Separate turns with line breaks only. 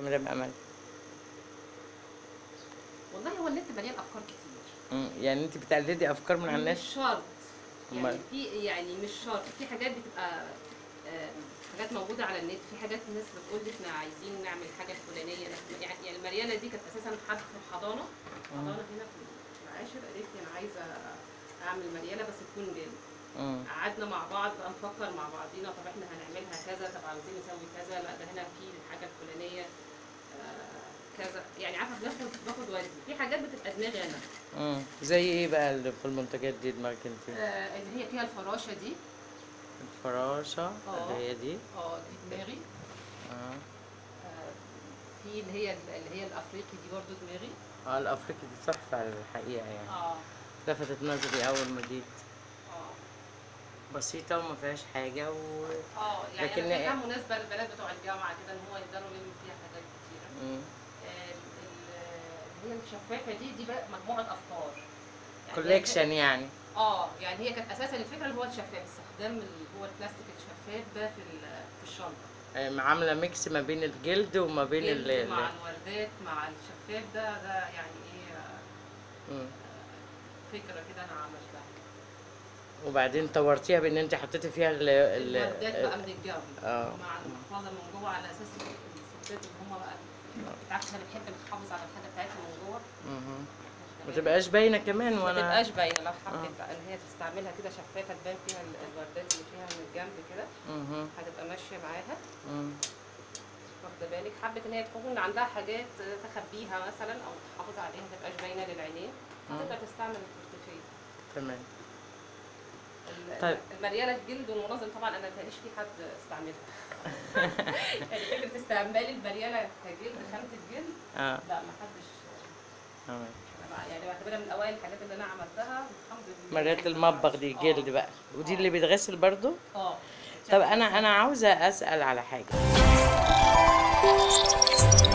مدام امل
والله هو النت مليان افكار كتير
مم. يعني انت بتقلدي افكار من على النت
مش شرط يعني
أمال؟
في يعني مش شرط في حاجات بتبقى آم، حاجات موجوده على النت في حاجات الناس بتقول لي احنا عايزين نعمل حاجه الفلانيه إحنا- يعني يعني المريانه دي كانت اساسا حد في الحضانه حضانه هنا في العاشر قالت لي انا عايزه اعمل مريانه بس تكون جلد
مم.
قعدنا مع بعض بقى نفكر مع بعضينا طب احنا هنعملها كذا طب عاوزين نسوي كذا لا ده هنا في الحاجه الفلانيه آه، كذا يعني عارفه باخد باخد ودي في حاجات بتبقى دماغي انا
مم. زي ايه بقى اللي في المنتجات دي دماغك انت
آه، اللي هي فيها الفراشه دي
الفراشه
آه.
اللي هي دي
اه دي دماغي
اه
آه، في اللي هي اللي هي الافريقي دي برضو دماغي
اه الافريقي دي تحفه على الحقيقه يعني
اه
لفتت نظري اول ما جيت
اه
بسيطه وما فيهاش حاجه و
اه يعني
لكن-
انا شايفاها مناسبه للبنات بتوع الجامعه كده ان هو يقدروا يلموا فيها حاجات كتيره
مم.
آه، ال- اللي هي الشفافه دي دي بقى مجموعه افكار يعني هي
كوليكشن يعني
اه يعني هي كانت اساسا الفكره اللي هو الشفاف استخدام اللي هو البلاستيك الشفاف ده في ال- في الشنطه
آه، عامله ميكس ما بين الجلد وما بين ال
جلد
ال-
مع الوردات مع الشفاف ده ده يعني ايه آه،
مم.
فكره كده انا عملتها
وبعدين طورتيها بان انت حطيتي فيها ال ال
الوردات بقى من الجو
اه
مع المحفظه من جوه على اساس الستات اللي هم بقى انت عارفه احنا بنحب نحافظ على الحاجه بتاعتنا من جوه
مهم. ما تبقاش باينه كمان
ما
وانا
تبقاش باينه لو حبيت
آه.
بقى ان هي تستعملها كده شفافه تبان فيها ال- الوردات اللي فيها من الجنب كده
مهم.
هتبقى ماشيه معاها
مم.
واخده بالك حبت ان هي تكون عندها حاجات تخبيها مثلا او تحافظ عليها ما تبقاش باينه للعينين هتقدر تستعمل البورتفيه
تمام
ال-
طيب.
المرياله الجلد والمنظم طبعا انا متهيأليش في حد استعملها يعني فكره استعمال المرياله كجلد خامه الجلد
اه
لا ما حدش
تمام
أنا بع- يعني بعتبرها من اوائل الحاجات اللي انا عملتها الحمد لله
مرات المطبخ دي
آه.
جلد بقى ودي اللي بيتغسل برضو
اه
طب انا انا عاوزه اسال على حاجه